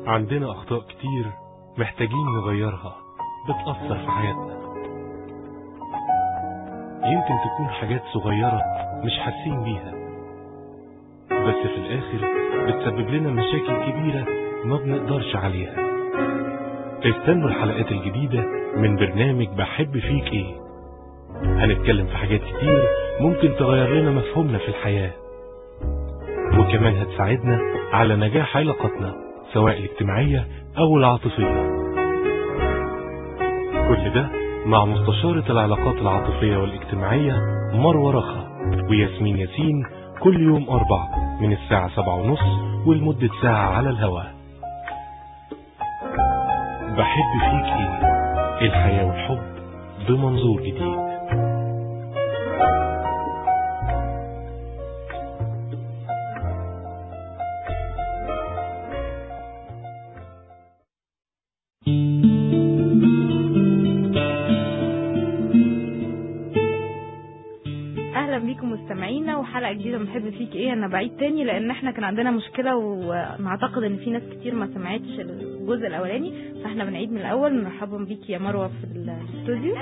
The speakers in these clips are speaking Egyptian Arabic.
عندنا أخطاء كتير محتاجين نغيرها بتأثر في حياتنا يمكن تكون حاجات صغيرة مش حاسين بيها بس في الآخر بتسبب لنا مشاكل كبيرة ما بنقدرش عليها استنوا الحلقات الجديدة من برنامج بحب فيك ايه هنتكلم في حاجات كتير ممكن تغير لنا مفهومنا في الحياة وكمان هتساعدنا على نجاح علاقاتنا سواء الاجتماعية أو العاطفية كل ده مع مستشارة العلاقات العاطفية والاجتماعية مروة رخا وياسمين ياسين كل يوم أربع من الساعة سبعة ونص ولمدة ساعة على الهواء بحب فيك ايه الحياة والحب بمنظور جديد اهلا بيكم مستمعينا وحلقه جديده من بحب فيك ايه انا بعيد تاني لان احنا كان عندنا مشكله ونعتقد ان في ناس كتير ما سمعتش الجزء الاولاني فاحنا بنعيد من الاول مرحبا بيكي يا مروه في الاستوديو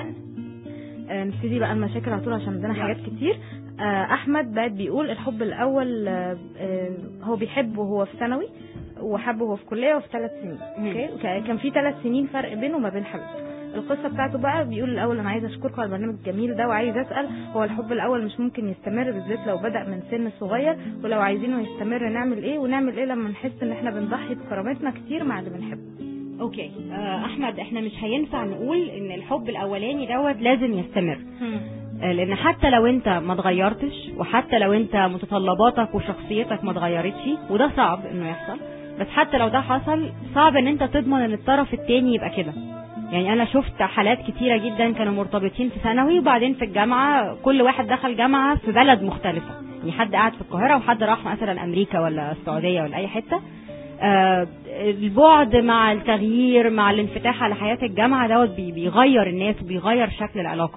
آه، نبتدي بقى المشاكل على طول عشان عندنا حاجات كتير آه، احمد بعد بيقول الحب الاول آه، آه، هو بيحب وهو في ثانوي وحبه وهو في كليه وفي ثلاث سنين اوكي وك- كان في ثلاث سنين فرق بينه وما بين حبيبته القصه بتاعته بقى بيقول الاول انا عايز اشكركم على البرنامج الجميل ده وعايز اسال هو الحب الاول مش ممكن يستمر بالذات لو بدا من سن صغير ولو عايزينه يستمر نعمل ايه ونعمل ايه لما نحس ان احنا بنضحي بكرامتنا كتير مع اللي بنحبه اوكي آه، احمد احنا مش هينفع نقول ان الحب الاولاني دوت لازم يستمر آه، لان حتى لو انت ما اتغيرتش وحتى لو انت متطلباتك وشخصيتك ما اتغيرتش وده صعب انه يحصل بس حتى لو ده حصل صعب ان انت تضمن ان الطرف التاني يبقى كده يعني انا شفت حالات كتيره جدا كانوا مرتبطين في ثانوي وبعدين في الجامعه كل واحد دخل جامعه في بلد مختلفه يعني حد قاعد في القاهره وحد راح مثلا امريكا ولا السعوديه ولا اي حته آه، البعد مع التغيير مع الانفتاح على حياه الجامعه دوت بي- بيغير الناس وبيغير شكل العلاقه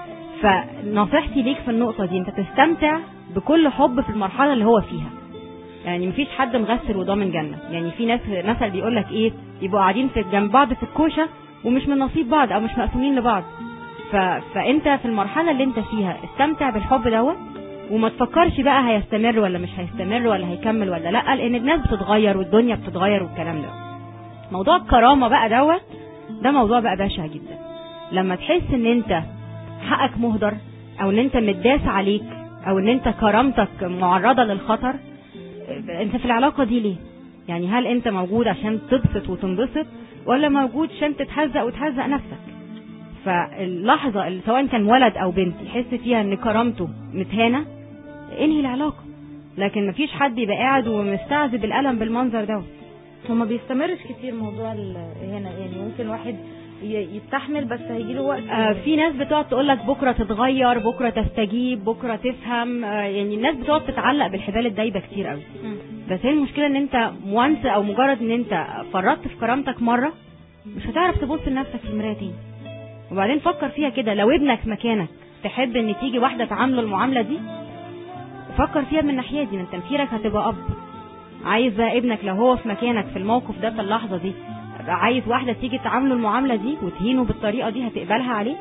فنصيحتي ليك في النقطه دي انت تستمتع بكل حب في المرحله اللي هو فيها يعني مفيش حد مغسل وضامن جنه يعني في ناس مثل بيقول لك ايه يبقوا قاعدين في جنب بعض في الكوشه ومش من نصيب بعض او مش مقسومين لبعض ف... فانت في المرحله اللي انت فيها استمتع بالحب دوت وما تفكرش بقى هيستمر ولا مش هيستمر ولا هيكمل ولا لا لان الناس بتتغير والدنيا بتتغير والكلام ده موضوع الكرامه بقى دوت ده موضوع بقى بشع جدا لما تحس ان انت حقك مهدر او ان انت متداس عليك او ان انت كرامتك معرضه للخطر انت في العلاقه دي ليه يعني هل انت موجود عشان تبسط وتنبسط ولا موجود عشان تتهزق وتهزق نفسك فاللحظه اللي سواء كان ولد او بنت يحس فيها ان كرامته متهانه انهي العلاقه لكن مفيش حد يبقى قاعد ومستعذب الالم بالمنظر دوت وما بيستمرش كتير موضوع هنا يعني ممكن واحد ي- يستحمل بس هيجي له وقت آه في ناس بتقعد تقول لك بكره تتغير بكره تستجيب بكره تفهم آه يعني الناس بتقعد تتعلق بالحبال الدايبه كتير قوي مم. بس هي المشكله ان انت وانس او مجرد ان انت فرطت في كرامتك مره مش هتعرف تبص لنفسك في المرايه تاني وبعدين فكر فيها كده لو ابنك مكانك تحب ان تيجي واحده تعامله المعامله دي فكر فيها من الناحيه دي من تفكيرك هتبقى اب عايز بقى ابنك لو هو في مكانك في الموقف ده في اللحظه دي عايز واحده تيجي تعامله المعامله دي وتهينه بالطريقه دي هتقبلها عليه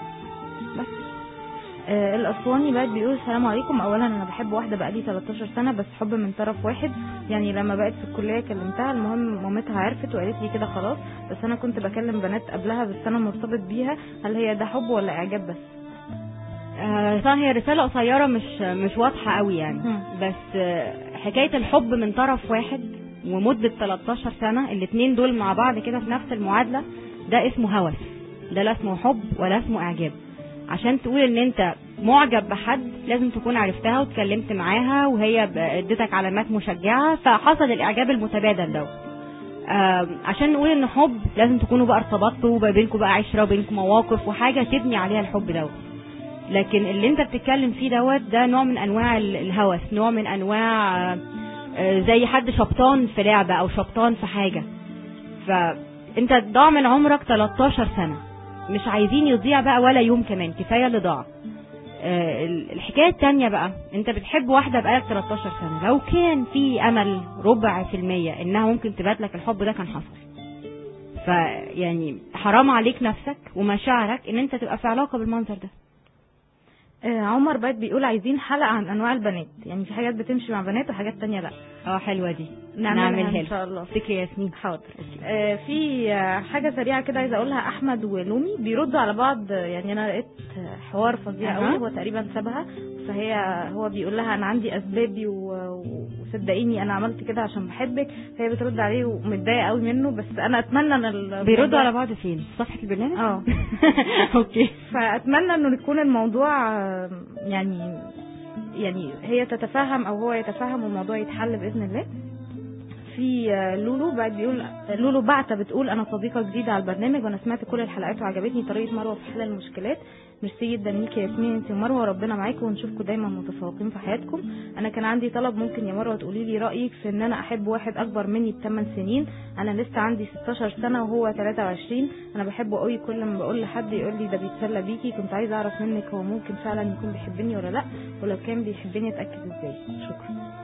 آه الاسواني بقى بيقول السلام عليكم اولا انا بحب واحده بقالي 13 سنه بس حب من طرف واحد يعني لما بقت في الكليه كلمتها المهم مامتها عرفت وقالت لي كده خلاص بس انا كنت بكلم بنات قبلها بس انا مرتبط بيها هل هي ده حب ولا اعجاب بس آه طبعا هي رسالة قصيرة مش مش واضحة قوي يعني مم. بس آه حكاية الحب من طرف واحد ومدة 13 سنة الاتنين دول مع بعض كده في نفس المعادلة ده اسمه هوس ده لا اسمه حب ولا اسمه اعجاب عشان تقول ان انت معجب بحد لازم تكون عرفتها واتكلمت معاها وهي ب- ادتك علامات مشجعة فحصل الاعجاب المتبادل ده آه عشان نقول ان حب لازم تكونوا بقى ارتبطتوا وبقى بينكم بقى عشرة وبينكم مواقف وحاجة تبني عليها الحب دوت لكن اللي انت بتتكلم فيه دوت ده نوع من انواع ال- الهوس نوع من انواع آه، آه، زي حد شبطان في لعبة او شبطان في حاجة فانت ضاع من عمرك 13 سنة مش عايزين يضيع بقى ولا يوم كمان كفاية اللي ضاع آه، ال- الحكايه التانية بقى انت بتحب واحده بقالك 13 سنه لو كان في امل ربع في المية انها ممكن تبات لك الحب ده كان حصل فيعني حرام عليك نفسك ومشاعرك ان انت تبقى في علاقه بالمنظر ده آه، عمر بقى بيقول عايزين حلقة عن انواع البنات يعني في حاجات بتمشي مع بنات وحاجات تانية لا اه حلوه دي نعملها نعملها ان شاء الله فكري ياسمين حاضر آه، في آه، حاجة سريعة كده عايزة أقولها أحمد ولومي بيردوا على بعض آه، يعني أنا لقيت آه، حوار فظيع أها. قوي هو تقريبا سابها فهي هو بيقول لها أنا عندي أسبابي و- وصدقيني أنا عملت كده عشان بحبك فهي بترد عليه ومتضايقة قوي منه بس أنا أتمنى أن ال- بيردوا على بعض فين في صفحه البرنامج اه اوكي فأتمنى إنه يكون الموضوع آه، يعني يعني هي تتفهم أو هو يتفهم والموضوع يتحل بإذن الله في آه، لولو بعد بيقول لولو بعتة بتقول انا صديقه جديده على البرنامج وانا سمعت كل الحلقات وعجبتني طريقه مروه في حل المشكلات ميرسي جدا ليكي يا ياسمين انت ومروه ربنا معاكم ونشوفكم دايما متفوقين في حياتكم انا كان عندي طلب ممكن يا مروه تقولي لي رايك في ان انا احب واحد اكبر مني بثمان سنين انا لسه عندي 16 سنه وهو 23 انا بحبه قوي كل ما بقول لحد يقول لي ده بيتسلى بيكي كنت عايزه اعرف منك هو ممكن فعلا يكون بيحبني ولا لا ولو كان بيحبني اتاكد ازاي شكرا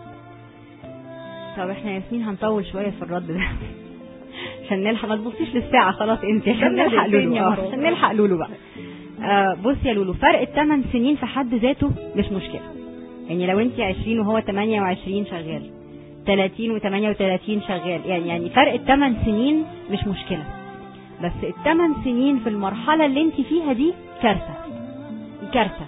طب احنا ياسمين هنطول شويه في الرد ده عشان نلحق ما تبصيش للساعه خلاص انت عشان ده نلحق دقيقتين لولو يا آه، مروة. عشان نلحق لولو بقى آه بص يا لولو فرق الثمان سنين في حد ذاته مش مشكله يعني لو انت 20 وهو 28 شغال 30 و38 شغال يعني يعني فرق الثمان سنين مش مشكله بس الثمان سنين في المرحله اللي انت فيها دي كارثه كارثه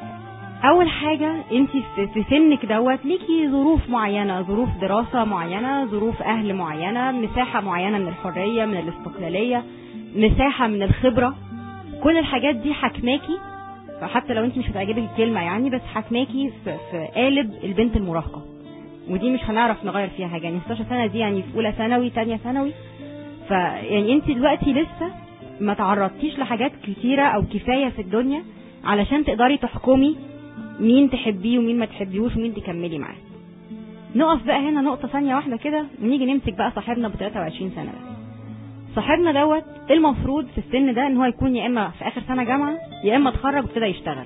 اول حاجه انت في في سنك دوت ليكي ظروف معينه ظروف دراسه معينه ظروف اهل معينه مساحه معينه من الحريه من الاستقلاليه مساحه من الخبره كل الحاجات دي حكماكي حتى لو انت مش هتعجبك الكلمه يعني بس حكماكي في, في قالب البنت المراهقه ودي مش هنعرف نغير فيها حاجه يعني 16 سنه دي يعني في اولى ثانوي ثانيه ثانوي فيعني انت دلوقتي لسه ما تعرضتيش لحاجات كتيره او كفايه في الدنيا علشان تقدري تحكمي مين تحبيه ومين ما تحبيهوش ومين تكملي معاه نقف بقى هنا نقطة ثانية واحدة كده ونيجي نمسك بقى صاحبنا ب 23 سنة ده صاحبنا دوت المفروض في السن ده ان هو يكون يا اما في اخر سنة جامعة يا اما اتخرج وابتدى يشتغل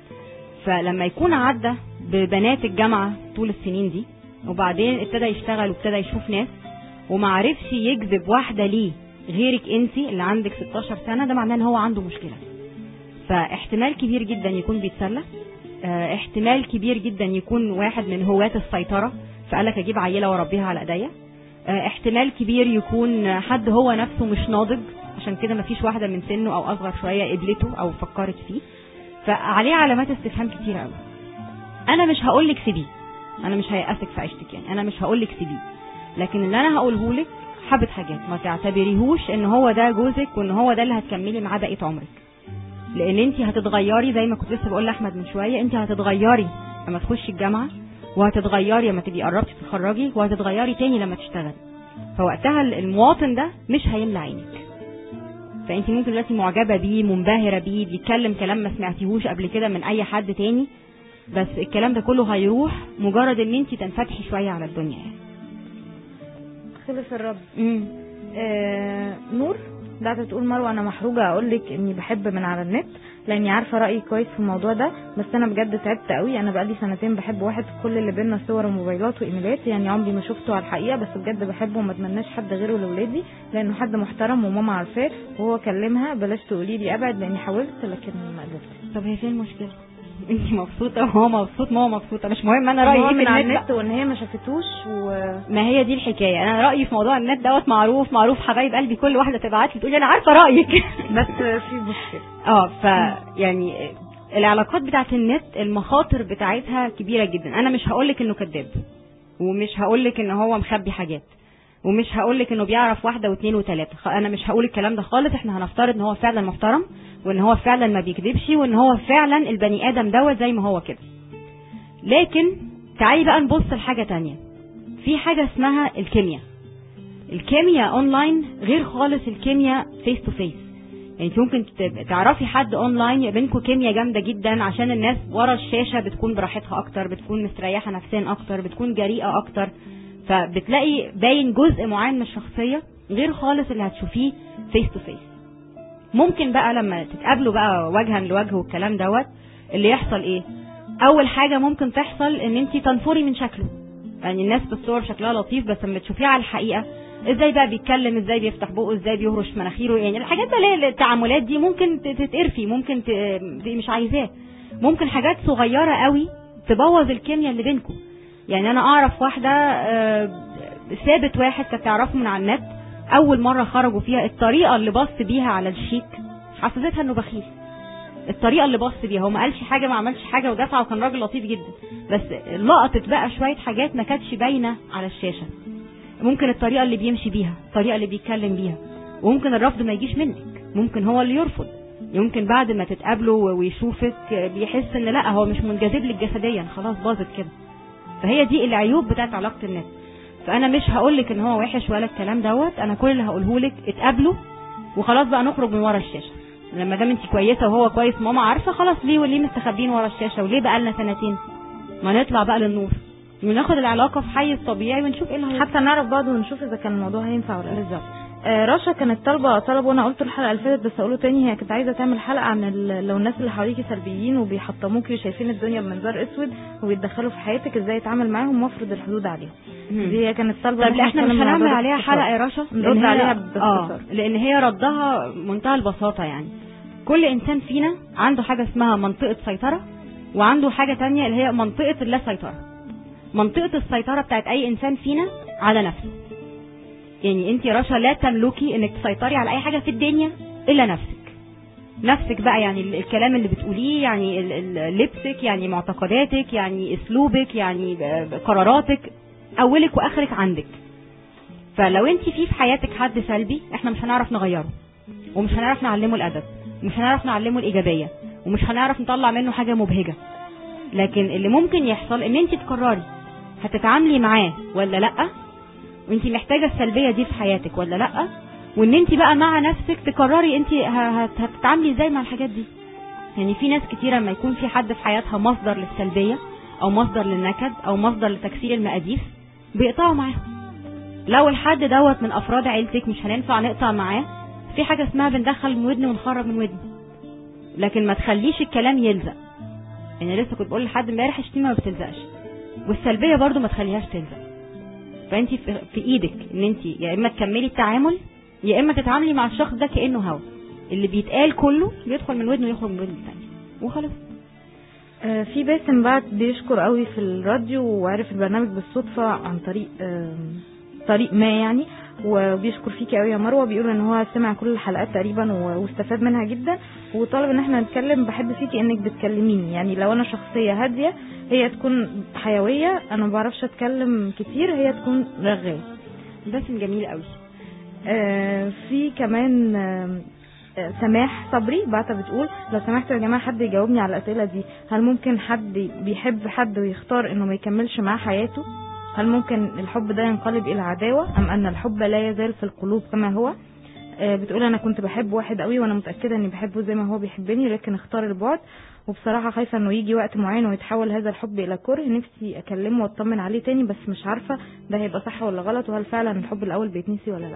فلما يكون عدى ببنات الجامعة طول السنين دي وبعدين ابتدى يشتغل وابتدى يشوف ناس ومعرفش يجذب واحدة ليه غيرك انت اللي عندك 16 سنة ده معناه ان هو عنده مشكلة فاحتمال كبير جدا يكون بيتسلى اه احتمال كبير جدا يكون واحد من هواة السيطرة فقالك اجيب عيلة واربيها على ايديا اه احتمال كبير يكون حد هو نفسه مش ناضج عشان كده مفيش واحدة من سنه او اصغر شوية قبلته او فكرت فيه فعليه علامات استفهام كتير قوي انا مش هقول لك سيبيه انا مش هيأسك في عيشتك يعني انا مش هقول لك سيبيه لكن اللي انا هقوله لك حبة حاجات ما تعتبريهوش ان هو ده جوزك وان هو ده اللي هتكملي معاه بقية عمرك لان انت هتتغيري زي ما كنت لسه بقول لاحمد من شويه انت هتتغيري لما تخشي الجامعه وهتتغيري لما تبقي قربتي تتخرجي وهتتغيري تاني لما تشتغلي فوقتها المواطن ده مش هيملى عينك فانت ممكن دلوقتي معجبه بيه منبهره بيه بيتكلم كلام ما سمعتيهوش قبل كده من اي حد تاني بس الكلام ده كله هيروح مجرد ان انت تنفتحي شويه على الدنيا يعني خلص الرد امم آه نور بعد تقول مروه انا محروجه اقول لك اني بحب من على النت لاني عارفه رايي كويس في الموضوع ده بس انا بجد تعبت قوي انا بقالي سنتين بحب واحد كل اللي بينا صور وموبايلات وايميلات يعني عمري ما شفته على الحقيقه بس بجد بحبه وما اتمناش حد غيره لاولادي لانه حد محترم وماما عارفاه وهو كلمها بلاش تقولي لي ابعد لاني حاولت لكن ما قدرتش طب هي فين المشكله انت مبسوطه وهو مبسوط ماما مبسوطه مش مهم انا رايي هو ايه من في على النت بقى. النت وان هي ما شافتوش و ما هي دي الحكايه انا رايي في موضوع النت دوت معروف معروف حبايب قلبي كل واحده تبعت لي تقول لي انا عارفه رايك بس في مشكله اه ف يعني العلاقات بتاعت النت المخاطر بتاعتها كبيره جدا انا مش هقولك انه كذاب ومش هقولك ان هو مخبي حاجات ومش هقولك انه بيعرف واحده واثنين وثلاثه خ- انا مش هقول الكلام ده خالص احنا هنفترض ان هو فعلا محترم وان هو فعلا ما بيكذبش وان هو فعلا البني ادم دوت زي ما هو كده لكن تعالي بقى نبص لحاجه تانية في حاجه اسمها الكيمياء الكيمياء اونلاين غير خالص الكيمياء فيس تو فيس يعني انت ممكن تبقى تعرفي حد اونلاين يبقى بينكم كيمياء جامده جدا عشان الناس ورا الشاشه بتكون براحتها اكتر بتكون مستريحه نفسيا اكتر بتكون جريئه اكتر فبتلاقي باين جزء معين من الشخصيه غير خالص اللي هتشوفيه فيس تو فيس ممكن بقى لما تتقابلوا بقى وجها لوجه والكلام دوت اللي يحصل ايه اول حاجه ممكن تحصل ان انت تنفري من شكله يعني الناس بالصور شكلها لطيف بس لما تشوفيه على الحقيقه ازاي بقى بيتكلم ازاي بيفتح بقه ازاي بيهرش مناخيره يعني الحاجات بقى اللي هي التعاملات دي ممكن ت- تتقرفي ممكن ت- تبقي مش عايزاه ممكن حاجات صغيره قوي تبوظ الكيمياء اللي بينكم يعني انا اعرف واحده آه، سابت واحد كانت تعرفه من على النت اول مره خرجوا فيها الطريقه اللي بص بيها على الشيك حسستها انه بخيل الطريقه اللي بص بيها هو ما قالش حاجه ما عملش حاجه ودفع وكان راجل لطيف جدا بس لقطت بقى شويه حاجات ما كانتش باينه على الشاشه ممكن الطريقه اللي بيمشي بيها الطريقه اللي بيتكلم بيها وممكن الرفض ما يجيش منك ممكن هو اللي يرفض يمكن بعد ما تتقابلوا ويشوفك بيحس ان لا هو مش منجذب لك جسديا خلاص باظت كده فهي دي العيوب بتاعت علاقه الناس فانا مش هقول لك ان هو وحش ولا الكلام دوت انا كل اللي هقوله لك اتقابلوا وخلاص بقى نخرج من ورا الشاشه لما دام انت كويسه وهو كويس ماما عارفه خلاص ليه وليه مستخبين ورا الشاشه وليه بقى لنا سنتين ما نطلع بقى للنور وناخد العلاقه في حيز طبيعي ونشوف ايه اللي هيحصل حتى نعرف بعض ونشوف اذا كان الموضوع هينفع ولا لا بالظبط آه، رشا كانت طالبه طلب وانا قلت الحلقه اللي فاتت بس اقوله تاني هي كانت عايزه تعمل حلقه عن ال- لو الناس اللي حواليكي سلبيين وبيحطموكي وشايفين الدنيا بمنظار اسود وبيتدخلوا في حياتك ازاي يتعامل معاهم وافرض الحدود عليهم دي هي كانت طالبه طب إن احنا مش نتكلم عن هنعمل الموضوع عليها باختصار. حلقه يا رشا نرد لأن هي- عليها اه باختصار. لان هي ردها منتهى البساطه يعني كل انسان فينا عنده حاجه اسمها منطقه سيطره وعنده حاجه تانية اللي هي منطقه اللا سيطره منطقه السيطره بتاعت اي انسان فينا على نفسه يعني انت يا رشا لا تملكي انك تسيطري على اي حاجه في الدنيا الا نفسك نفسك بقى يعني ال- الكلام اللي بتقوليه يعني ال- ال- لبسك يعني معتقداتك يعني اسلوبك يعني ب- قراراتك اولك واخرك عندك فلو انت في في حياتك حد سلبي احنا مش هنعرف نغيره ومش هنعرف نعلمه الادب ومش هنعرف نعلمه الايجابيه ومش هنعرف نطلع منه حاجه مبهجه لكن اللي ممكن يحصل ان انت تقرري هتتعاملي معاه ولا لا وانت محتاجه السلبيه دي في حياتك ولا لا وان انت بقى مع نفسك تقرري انت ه- هت- هتتعاملي ازاي مع الحاجات دي يعني في ناس كتيرة لما يكون في حد في حياتها مصدر للسلبية او مصدر للنكد او مصدر لتكسير المقاديف بيقطعوا معاهم لو الحد دوت من افراد عيلتك مش هننفع نقطع معاه في حاجة اسمها بندخل من ودن ونخرج من ودن لكن ما تخليش الكلام يلزق يعني لسه كنت بقول لحد امبارح الشتيمة ما بتلزقش والسلبية برضو ما تخليهاش تلزق فانت في في ايدك ان انت يا اما تكملي التعامل يا اما تتعاملي مع الشخص ده كانه هوا اللي بيتقال كله بيدخل من ودنه ويخرج من ودن الثانيه وخلاص آه، في باسم بعد بيشكر قوي في الراديو وعرف البرنامج بالصدفة عن طريق آم، طريق ما يعني وبيشكر فيكي قوي يا مروه بيقول ان هو سمع كل الحلقات تقريبا و- واستفاد منها جدا وطالب ان احنا نتكلم بحب فيكي انك بتكلميني يعني لو انا شخصيه هاديه هي تكون حيويه انا ما بعرفش اتكلم كتير هي تكون رغايه باسم جميل قوي آه، في كمان آم، آه، سماح صبري بعتها بتقول لو سمحتوا يا جماعه حد يجاوبني على الاسئله دي هل ممكن حد بيحب حد ويختار انه ما يكملش معاه حياته هل ممكن الحب ده ينقلب الى عداوه ام ان الحب لا يزال في القلوب كما هو آه، بتقول انا كنت بحب واحد قوي وانا متاكده اني بحبه زي ما هو بيحبني لكن اختار البعد وبصراحه خايفه انه يجي وقت معين ويتحول هذا الحب الى كره نفسي اكلمه واطمن عليه تاني بس مش عارفه ده هيبقى صح ولا غلط وهل فعلا الحب الاول بيتنسي ولا لا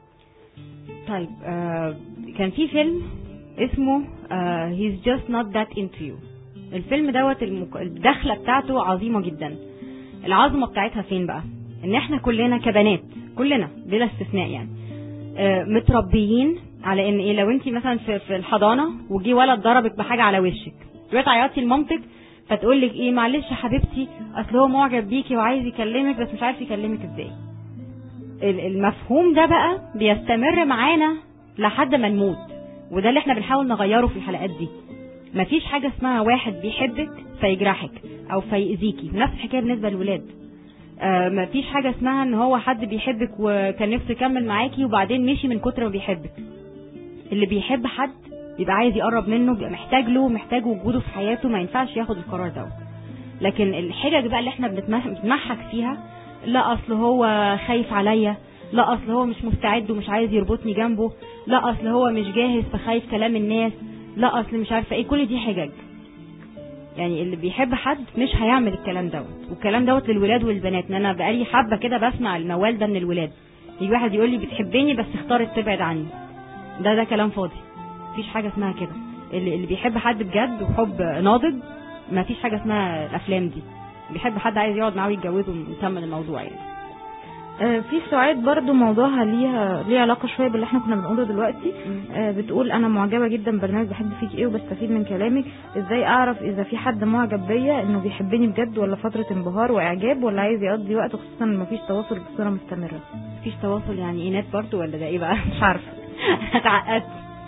طيب آه كان في فيلم اسمه آه He's just not that into you الفيلم دوت المك... الدخلة بتاعته عظيمة جدا العظمة بتاعتها فين بقى ان احنا كلنا كبنات كلنا بلا استثناء يعني آه متربيين على ان ايه لو انت مثلا في, في الحضانة وجي ولد ضربك بحاجة على وشك تروحي تعيطي لمامتك فتقول لك ايه معلش يا حبيبتي اصل هو معجب بيكي وعايز يكلمك بس مش عارف يكلمك ازاي ال- المفهوم ده بقى بيستمر معانا لحد ما نموت وده اللي احنا بنحاول نغيره في الحلقات دي مفيش حاجة اسمها واحد بيحبك فيجرحك او فيأذيكي نفس الحكاية بالنسبة للولاد آه مفيش حاجة اسمها ان هو حد بيحبك وكان نفسه يكمل معاكي وبعدين مشي من كتر ما بيحبك اللي بيحب حد بيبقى عايز يقرب منه بيبقى محتاج له محتاج وجوده في حياته ما ينفعش ياخد القرار دوت لكن الحجج بقى اللي احنا بنتمح- بنتمحك فيها لا اصل هو خايف عليا لا اصل هو مش مستعد ومش عايز يربطني جنبه لا اصل هو مش جاهز فخايف كلام الناس لا اصل مش عارفه ايه كل دي حجج يعني اللي بيحب حد مش هيعمل الكلام دوت والكلام دوت للولاد والبنات ان انا بقالي حبه كده بسمع الموال ده من الولاد يجي واحد يقول لي بتحبني بس اختارت تبعد عني ده ده كلام فاضي مفيش حاجه اسمها كده اللي, اللي بيحب حد بجد وحب ناضج ما فيش حاجه اسمها الافلام دي بيحب حد عايز يقعد معاه ويتجوزه ونكمل الموضوع يعني آه، في سعاد برضو موضوعها ليها ليه علاقه شويه باللي احنا كنا بنقوله دلوقتي آه، بتقول انا معجبه جدا برنامج بحب فيك ايه وبستفيد من كلامك ازاي اعرف اذا في حد معجب بيا انه بيحبني بجد ولا فتره انبهار واعجاب ولا عايز يقضي وقت خصوصا ان مفيش تواصل بصوره مستمره مفيش تواصل يعني اينات برضو ولا ده ايه بقى مش عارفه اتعقدت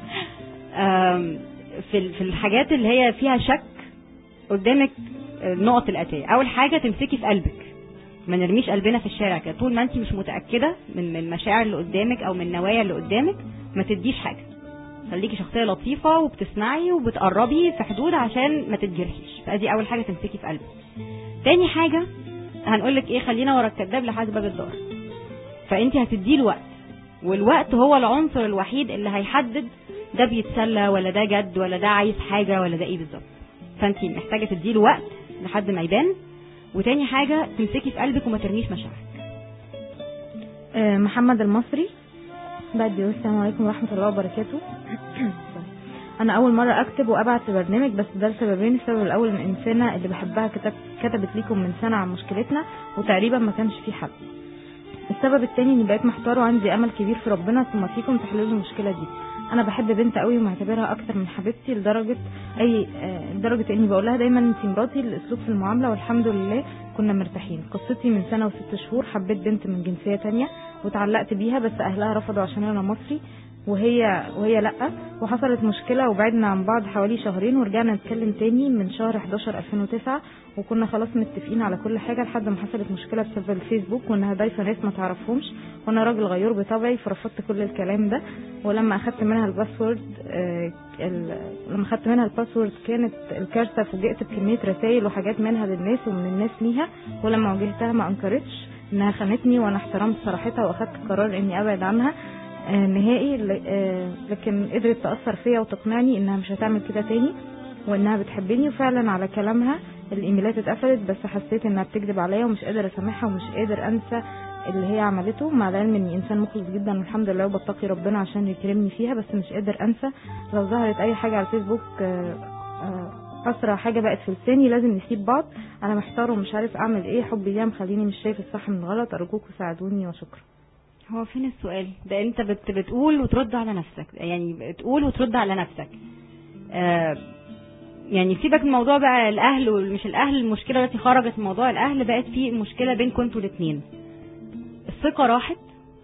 آم، في ال- في الحاجات اللي هي فيها شك قدامك النقط الاتيه اول حاجه تمسكي في قلبك ما نرميش قلبنا في الشارع كده طول ما انت مش متاكده من من المشاعر اللي قدامك او من النوايا اللي قدامك ما تديش حاجه خليكي شخصيه لطيفه وبتسمعي وبتقربي في حدود عشان ما تتجرحيش فادي اول حاجه تمسكي في قلبك تاني حاجه هنقول لك ايه خلينا ورا الكذاب لحد باب الدار فانت هتدي له وقت والوقت هو العنصر الوحيد اللي هيحدد ده بيتسلى ولا ده جد ولا ده عايز حاجه ولا ده ايه بالظبط فانت محتاجه تديله وقت لحد ما يبان وتاني حاجه تمسكي في قلبك وما ترميش مشاعرك آه، محمد المصري بعد يقول السلام عليكم ورحمة الله وبركاته أنا أول مرة أكتب وأبعت لبرنامج بس ده لسببين السبب الأول إن الإنسانة اللي بحبها كتب كتبت ليكم من سنة عن مشكلتنا وتقريبا ما كانش في حل السبب التاني إني بقيت محتار وعندي أمل كبير في ربنا ثم فيكم تحلوا لي المشكلة دي أنا بحب بنت قوي ومعتبرها أكتر من حبيبتي لدرجة أي آه، لدرجة إني بقول لها دايما أنت مراتي الأسلوب في المعاملة والحمد لله كنا مرتاحين قصتي من سنة وست شهور حبيت بنت من جنسية تانية وتعلقت بيها بس أهلها رفضوا عشان أنا مصري وهي وهي لا وحصلت مشكلة وبعدنا عن بعض حوالي شهرين ورجعنا نتكلم تاني من شهر 11 2009 وكنا خلاص متفقين على كل حاجة لحد ما حصلت مشكلة بسبب الفيسبوك وانها ضايفة ناس ما تعرفهمش وانا راجل غيور بطبعي فرفضت كل الكلام ده ولما اخدت منها الباسورد آه، ال- لما اخدت منها الباسورد كانت الكارثة فوجئت بكمية رسائل وحاجات منها للناس ومن الناس ليها ولما واجهتها ما انكرتش انها خانتني وانا احترمت صراحتها واخدت قرار اني ابعد عنها آه، نهائي ل- آه، لكن قدرت تأثر فيا وتقنعني انها مش هتعمل كده تاني وانها بتحبني وفعلا على كلامها الايميلات اتقفلت بس حسيت انها بتكذب عليا ومش قادر اسامحها ومش قادر انسى اللي هي عملته مع العلم اني انسان مخلص جدا والحمد لله وبتقي ربنا عشان يكرمني فيها بس مش قادر انسى لو ظهرت اي حاجه على الفيسبوك آه، آه، اسرع حاجه بقت في لساني لازم نسيب بعض انا محتار ومش عارف اعمل ايه حبي ليها مخليني مش شايف الصح من الغلط ارجوكوا ساعدوني وشكرا هو فين السؤال ده انت بت بتقول وترد على نفسك يعني بتقول وترد على نفسك آه يعني سيبك من موضوع بقى الاهل ومش الاهل المشكله التي خرجت من موضوع الاهل بقت في مشكله بينكم انتوا الاثنين الثقه راحت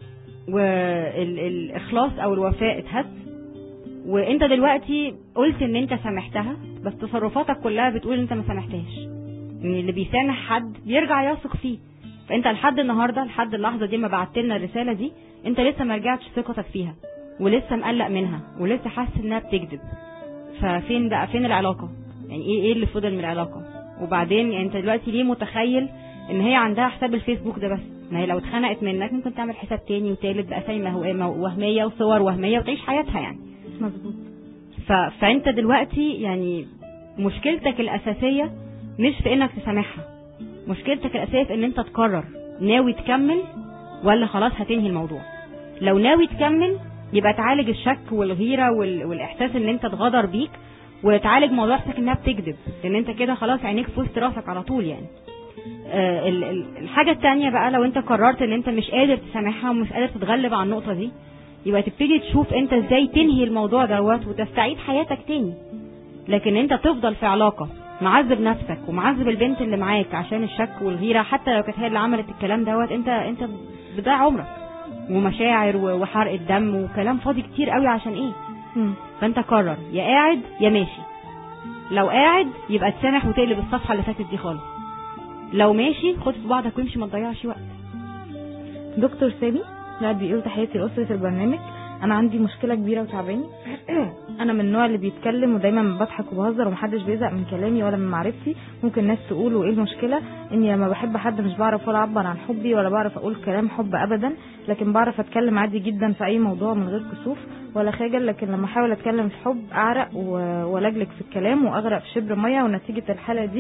والاخلاص او الوفاء اتهز وانت دلوقتي قلت ان انت سامحتها بس تصرفاتك كلها بتقول ان انت ما سامحتهاش ان اللي بيسامح حد بيرجع يثق فيه فانت لحد النهارده لحد اللحظه دي ما بعت لنا الرساله دي انت لسه ما رجعتش ثقتك فيها ولسه مقلق منها ولسه حاسس انها بتكذب ففين بقى فين العلاقه يعني ايه ايه اللي فضل من العلاقه وبعدين يعني انت دلوقتي ليه متخيل ان هي عندها حساب الفيسبوك ده بس ما هي لو اتخنقت منك ممكن تعمل حساب تاني وتالت باسامي مهو- وهميه وصور وهميه وتعيش حياتها يعني مظبوط ف... فانت دلوقتي يعني مشكلتك الاساسيه مش في انك تسامحها مشكلتك الاساسيه في ان انت تقرر ناوي تكمل ولا خلاص هتنهي الموضوع لو ناوي تكمل يبقى تعالج الشك والغيره وال... والاحساس ان انت اتغدر بيك وتعالج موضوع احساسك انها بتكذب لان انت كده خلاص عينيك في وسط راسك على طول يعني آه، ال- ال- الحاجة التانية بقى لو انت قررت ان انت مش قادر تسامحها ومش قادر تتغلب على النقطة دي يبقى تبتدي تشوف انت ازاي تنهي الموضوع دوت وتستعيد حياتك تاني لكن انت تفضل في علاقة معذب نفسك ومعذب البنت اللي معاك عشان الشك والغيرة حتى لو كانت هي اللي عملت الكلام دوت انت انت بتضيع عمرك ومشاعر و- وحرق الدم وكلام فاضي كتير قوي عشان ايه مم. فانت قرر يا قاعد يا ماشي لو قاعد يبقى تسامح وتقلب الصفحة اللي فاتت دي خالص لو ماشي خد في بعضك وامشي ما تضيعش وقت دكتور سامي لا بيقول تحياتي لأسرة البرنامج أنا عندي مشكلة كبيرة وتعباني أنا من النوع اللي بيتكلم ودايما بضحك وبهزر ومحدش بيزهق من كلامي ولا من معرفتي ممكن ناس تقول وإيه المشكلة إني لما بحب حد مش بعرف ولا أعبر عن حبي ولا بعرف أقول كلام حب أبدا لكن بعرف أتكلم عادي جدا في أي موضوع من غير كسوف ولا خجل لكن لما أحاول أتكلم في حب أعرق و- ولجلج في الكلام وأغرق في شبر مية ونتيجة الحالة دي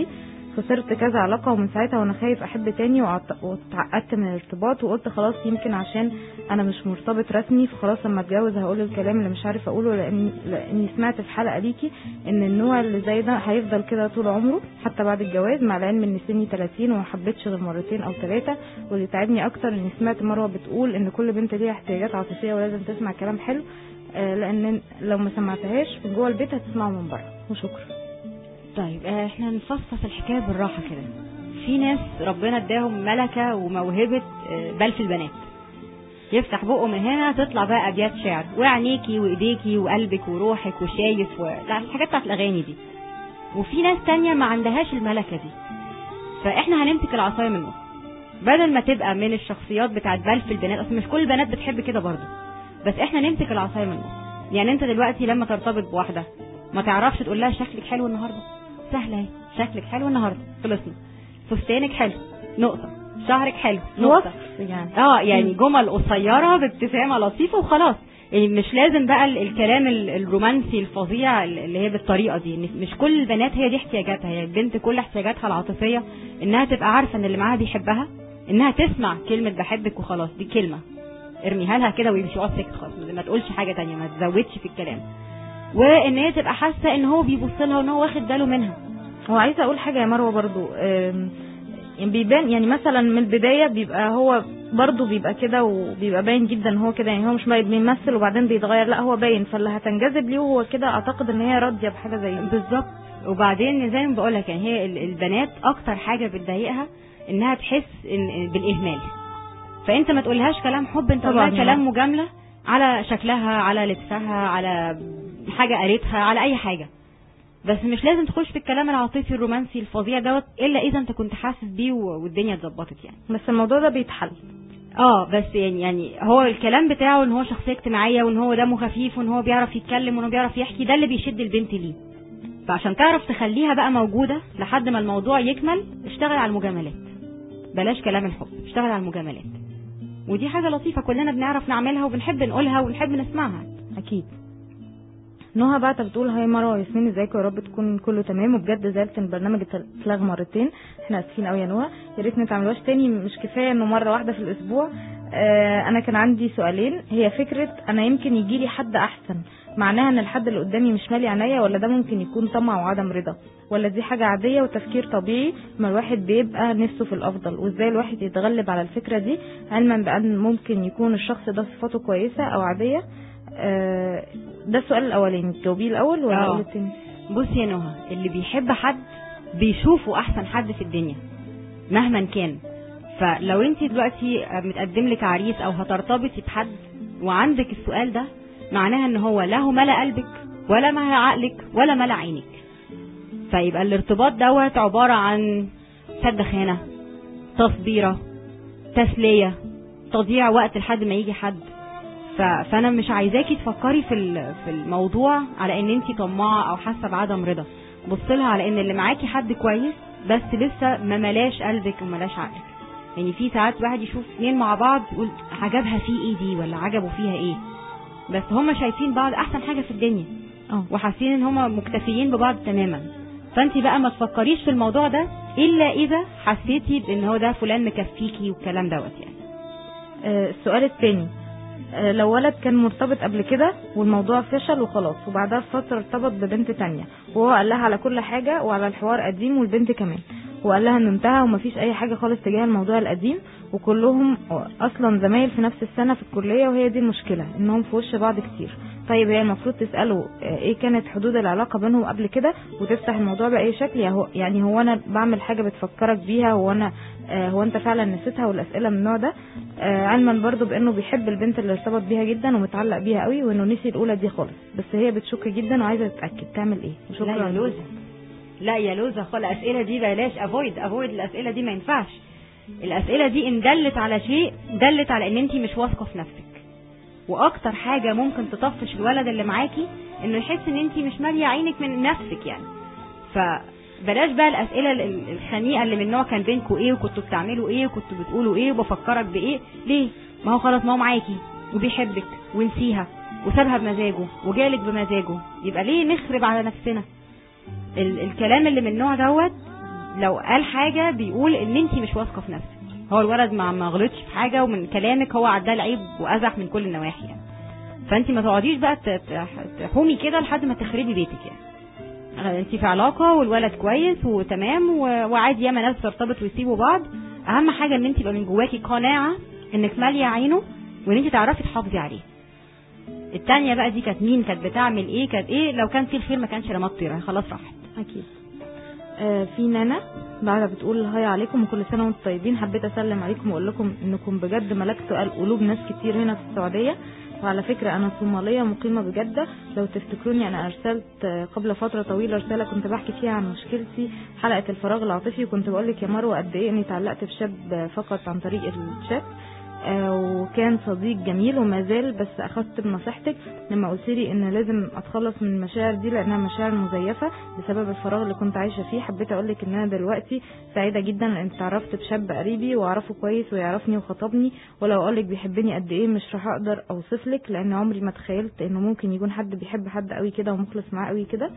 خسرت كذا علاقة ومن ساعتها وانا خايف احب تاني وعت- واتعقدت من الارتباط وقلت خلاص يمكن عشان انا مش مرتبط رسمي فخلاص لما اتجوز هقول الكلام اللي مش عارف اقوله لان لاني سمعت في حلقة ليكي ان النوع اللي زي ده هيفضل كده طول عمره حتى بعد الجواز مع العلم ان سني 30 وما حبيتش غير مرتين او ثلاثة واللي تعبني اكتر اني سمعت مروة بتقول ان كل بنت ليها احتياجات عاطفية ولازم تسمع كلام حلو آه، لان لو ما سمعتهاش من جوه البيت هتسمعه من بره وشكرا طيب آه، احنا نفصص الحكايه بالراحه كده في ناس ربنا اداهم ملكه وموهبه آه، بل في البنات يفتح بقه من هنا تطلع بقى ابيات شعر وعينيكي وايديكي وقلبك وروحك وشايف و... لا الحاجات بتاعت الاغاني دي وفي ناس تانية ما عندهاش الملكه دي فاحنا هنمسك العصايه من النص بدل ما تبقى من الشخصيات بتاعت بل في البنات اصل مش كل البنات بتحب كده برضه بس احنا نمسك العصايه من النص يعني انت دلوقتي لما ترتبط بواحده ما تعرفش تقول لها شكلك حلو النهارده سهله اهي شكلك حلو النهارده خلصنا فستانك حلو نقطه شعرك حلو نقطه وصف يعني اه يعني جمل قصيره بابتسامه لطيفه وخلاص يعني مش لازم بقى ال- الكلام ال- الرومانسي الفظيع ال- اللي هي بالطريقه دي إن مش كل البنات هي دي احتياجاتها هي البنت كل احتياجاتها العاطفيه انها تبقى عارفه ان اللي معاها بيحبها انها تسمع كلمه بحبك وخلاص دي كلمه ارميها لها كده ويمشي اقعد ساكت خالص ما تقولش حاجه تانية ما تزودش في الكلام وان هي تبقى حاسه ان هو بيبص لها وان هو واخد باله منها هو عايزه اقول حاجه يا مروه برضو آم، يعني بيبان يعني مثلا من البدايه بيبقى هو برضو بيبقى كده وبيبقى باين جدا هو كده يعني هو مش بيمثل وبعدين بيتغير لا هو باين فاللي هتنجذب ليه وهو كده اعتقد ان هي راضيه بحاجه زي دي بالظبط وبعدين زي ما بقول لك يعني هي ال- البنات اكتر حاجه بتضايقها انها تحس إن بالاهمال فانت ما تقولهاش كلام حب انت طبعاً تقولها يعني. كلام مجامله على شكلها على لبسها على حاجه قالتها على اي حاجه بس مش لازم تخش في الكلام العاطفي الرومانسي الفظيع دوت الا اذا انت كنت حاسس بيه و- والدنيا اتظبطت يعني بس الموضوع ده بيتحل اه بس يعني يعني هو الكلام بتاعه ان هو شخصيه اجتماعيه وان هو دمه خفيف وان هو بيعرف يتكلم وان هو بيعرف يحكي ده اللي بيشد البنت ليه فعشان تعرف تخليها بقى موجوده لحد ما الموضوع يكمل اشتغل على المجاملات بلاش كلام الحب اشتغل على المجاملات ودي حاجه لطيفه كلنا بنعرف نعملها وبنحب نقولها ونحب نسمعها اكيد نهى بعت بتقول هاي مروه وياسمين ازيكم يا رب تكون كله تمام وبجد زعلت ان البرنامج اتلغى مرتين احنا اسفين قوي يا نهى يا ريت ما تعملوهاش تاني مش كفايه انه مره واحده في الاسبوع آه انا كان عندي سؤالين هي فكره انا يمكن يجي لي حد احسن معناها ان الحد اللي قدامي مش مالي عينيا ولا ده ممكن يكون طمع وعدم رضا ولا دي حاجه عاديه وتفكير طبيعي ما الواحد بيبقى نفسه في الافضل وازاي الواحد يتغلب على الفكره دي علما بان ممكن يكون الشخص ده صفاته كويسه او عاديه آه، ده السؤال الاولاني تجاوبيه الاول ولا آه. اقول التاني بص يا نهى اللي بيحب حد بيشوفه احسن حد في الدنيا مهما كان فلو انت دلوقتي متقدم لك عريس او هترتبطي بحد وعندك السؤال ده معناها ان هو لا هو ملا قلبك ولا ملا عقلك ولا ملا عينك فيبقى الارتباط دوت عبارة عن سد خانة تصبيرة تسلية تضييع وقت لحد ما يجي حد ف... فانا مش عايزاكي تفكري في ال- في الموضوع على ان انت طماعه او حاسه بعدم رضا بص لها على ان اللي معاكي حد كويس بس لسه ما ملاش قلبك وملاش عقلك يعني في ساعات واحد يشوف اتنين مع بعض يقول عجبها فيه ايه دي ولا عجبه فيها ايه بس هما شايفين بعض احسن حاجه في الدنيا اه وحاسين ان هما مكتفيين ببعض تماما فانت بقى ما تفكريش في الموضوع ده الا اذا حسيتي بان هو ده فلان مكفيكي والكلام دوت يعني آه، السؤال التاني آه، لو ولد كان مرتبط قبل كده والموضوع فشل وخلاص وبعدها بفترة ارتبط ببنت تانية وهو قال لها على كل حاجة وعلى الحوار قديم والبنت كمان وقال لها انه انتهى ومفيش اي حاجة خالص تجاه الموضوع القديم وكلهم اصلا زمايل في نفس السنة في الكلية وهي دي المشكلة انهم في وش بعض كتير طيب هي المفروض تسأله آه، ايه كانت حدود العلاقة بينهم قبل كده وتفتح الموضوع بأي شكل يعني هو- يعني هو انا بعمل حاجة بتفكرك بيها هو انا آه، هو انت فعلا نسيتها والاسئله من النوع ده آه، علما برضو بانه بيحب البنت اللي ارتبط بيها جدا ومتعلق بيها قوي وانه نسي الاولى دي خالص بس هي بتشك جدا وعايزه تتاكد تعمل ايه لا وشكرا يا لوزة لا يا لوزة خل الأسئلة دي بلاش افويد افويد الأسئلة دي ما ينفعش الأسئلة دي إن دلت على شيء دلت على إن أنت مش واثقة في نفسك وأكتر حاجة ممكن تطفش الولد اللي معاكي إنه يحس إن أنت مش مالية عينك من نفسك يعني فبلاش بقى الأسئلة ال- ال- الخنيقة اللي من نوع كان بينكوا إيه وكنتوا بتعملوا إيه وكنتوا بتقولوا إيه وبفكرك بإيه ليه؟ ما هو خلاص ما هو معاكي وبيحبك ونسيها وسابها بمزاجه وجالك بمزاجه يبقى ليه نخرب على نفسنا ال- الكلام اللي من النوع دوت لو قال حاجه بيقول ان انت مش واثقه في نفسك هو الولد ما ما غلطش في حاجه ومن كلامك هو عداه العيب وازح من كل النواحي يعني فانت ما تقعديش بقى ت- ت- تحومي كده لحد ما تخربي بيتك يعني انت في علاقه والولد كويس وتمام و- وعادي ياما ناس بترتبط ويسيبوا بعض اهم حاجه ان انت يبقى من جواكي قناعه انك ماليه عينه وان انت تعرفي تحافظي عليه التانية بقى دي كانت مين كانت بتعمل ايه كانت ايه لو كان في الخير ما كانش رمات طيرة خلاص راحت اكيد آه في نانا بعدها بتقول هاي عليكم وكل سنه وانتم طيبين حبيت اسلم عليكم واقول لكم انكم بجد ملكتوا قلوب ناس كتير هنا في السعوديه وعلى فكرة أنا صومالية مقيمة بجدة لو تفتكروني أنا أرسلت آه، قبل فترة طويلة رسالة كنت بحكي فيها عن مشكلتي حلقة الفراغ العاطفي وكنت بقول لك يا مروة قد إيه إني اتعلقت بشاب آه، فقط عن طريق الشات آه، وكان صديق جميل وما زال بس اخذت بنصيحتك لما قلت لي ان لازم اتخلص من المشاعر دي لانها مشاعر مزيفه بسبب الفراغ اللي كنت عايشه فيه حبيت اقول لك ان انا دلوقتي سعيده جدا لان اتعرفت بشاب قريبي واعرفه كويس ويعرفني وخطبني ولو اقول لك بيحبني قد ايه مش راح اقدر اوصف لك لان عمري ما تخيلت انه ممكن يكون حد بيحب حد قوي كده ومخلص معاه قوي كده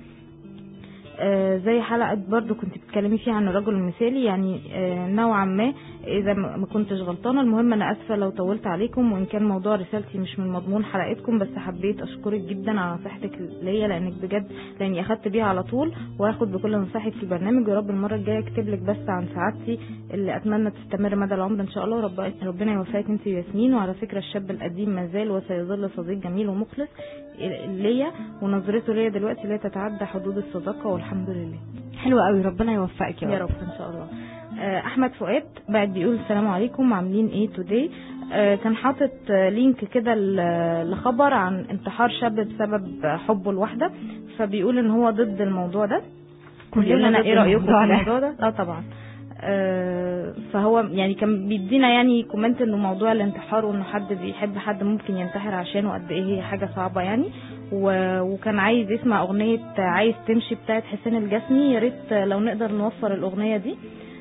آه، زي حلقة برضو كنت بتتكلمي فيها عن الرجل المثالي يعني آه، نوعا ما إذا ما ما كنتش غلطانة المهم أنا آسفة لو طولت عليكم وإن كان موضوع رسالتي مش من مضمون حلقتكم بس حبيت أشكرك جدا على نصيحتك ليا لأنك بجد لأني أخدت بيها على طول وهاخد بكل نصايحك في البرنامج ويا رب المرة الجاية أكتب لك بس عن سعادتي اللي أتمنى تستمر مدى العمر إن شاء الله ورب ربنا يوفقك أنت وياسمين وعلى فكرة الشاب القديم ما زال وسيظل صديق جميل ومخلص ليا ونظرته ليا دلوقتي لا تتعدى حدود الصداقة والحمد لله حلوة قوي ربنا يوفقك يا رب ان شاء الله آه، احمد فؤاد بعد بيقول السلام عليكم عاملين ايه توداي كان حاطط آه، لينك كده ل- لخبر عن انتحار شاب بسبب حبه لواحده فبيقول ان هو ضد الموضوع ده كلنا بيقول لنا ضد ايه رايكم في الموضوع ده. الموضوع ده اه طبعا آه، فهو يعني كان بيدينا يعني كومنت انه موضوع الانتحار وانه حد بيحب حد ممكن ينتحر عشانه قد ايه هي حاجه صعبه يعني و- وكان عايز يسمع اغنيه عايز تمشي بتاعت حسين الجسمي يا ريت لو نقدر نوفر الاغنيه دي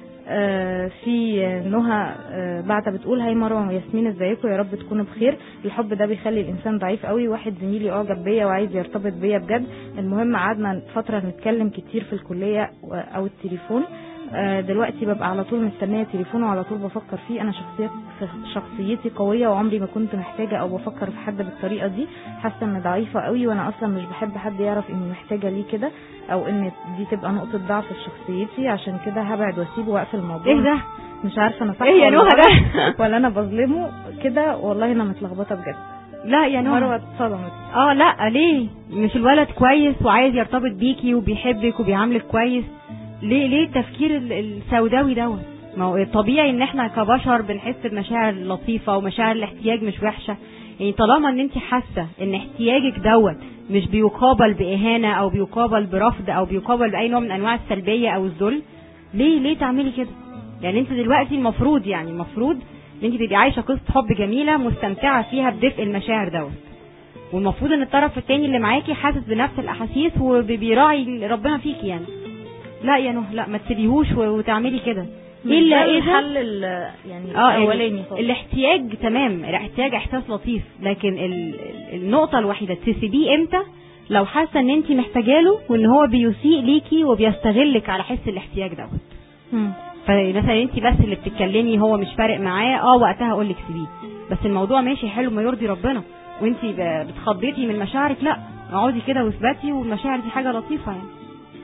آه، في نهى آه، بعتة بتقول هاي مروه وياسمين ازيكم يا رب تكونوا بخير الحب ده بيخلي الانسان ضعيف قوي واحد زميلي اعجب بيا وعايز يرتبط بيا بجد المهم قعدنا فتره نتكلم كتير في الكليه و- او التليفون آه، دلوقتي ببقى على طول مستنيه تليفونه وعلى طول بفكر فيه انا شخصيت شخصيتي قويه وعمري ما كنت محتاجه او بفكر في حد بالطريقه دي حاسه اني ضعيفه قوي وانا اصلا مش بحب حد يعرف اني محتاجه ليه كده او ان دي تبقى نقطه ضعف في شخصيتي عشان كده هبعد واسيبه واقفل الموضوع ايه ده مش عارفه انا صح ايه يا ولا نهى غلط، ده ولا انا بظلمه كده والله انا متلخبطه بجد لا يا مروه نهى اتصدمت اه لا ليه مش الولد كويس وعايز يرتبط بيكي وبيحبك وبيعاملك كويس ليه ليه التفكير ال- السوداوي دوت ما هو طبيعي ان احنا كبشر بنحس بمشاعر لطيفه ومشاعر الاحتياج مش وحشه يعني طالما ان انت حاسه ان احتياجك دوت مش بيقابل باهانه او بيقابل برفض او بيقابل باي نوع من انواع السلبيه او الذل ليه ليه تعملي كده يعني انت دلوقتي المفروض يعني المفروض ان انت تبقي عايشه قصه حب جميله مستمتعه فيها بدفء المشاعر دوت والمفروض ان الطرف التاني اللي معاكي حاسس بنفس الاحاسيس وبيراعي ربنا فيكي يعني لا يا نهى لا ما تسيبيهوش و- وتعملي كده الا ده اذا الحل ال- يعني اه الاولاني ال- خالص الاحتياج تمام الاحتياج احساس لطيف لكن ال- ال- النقطه الوحيده تسيبيه امتى لو حاسه ان انت محتاجه له وان هو بيسيء ليكي وبيستغلك على حس الاحتياج دوت مم. فمثلا انت بس اللي بتتكلمي هو مش فارق معاه اه وقتها اقول لك سيبيه بس الموضوع ماشي حلو ما يرضي ربنا وانت ب- بتخضيتي من مشاعرك لا اقعدي كده واثبتي والمشاعر دي حاجه لطيفه يعني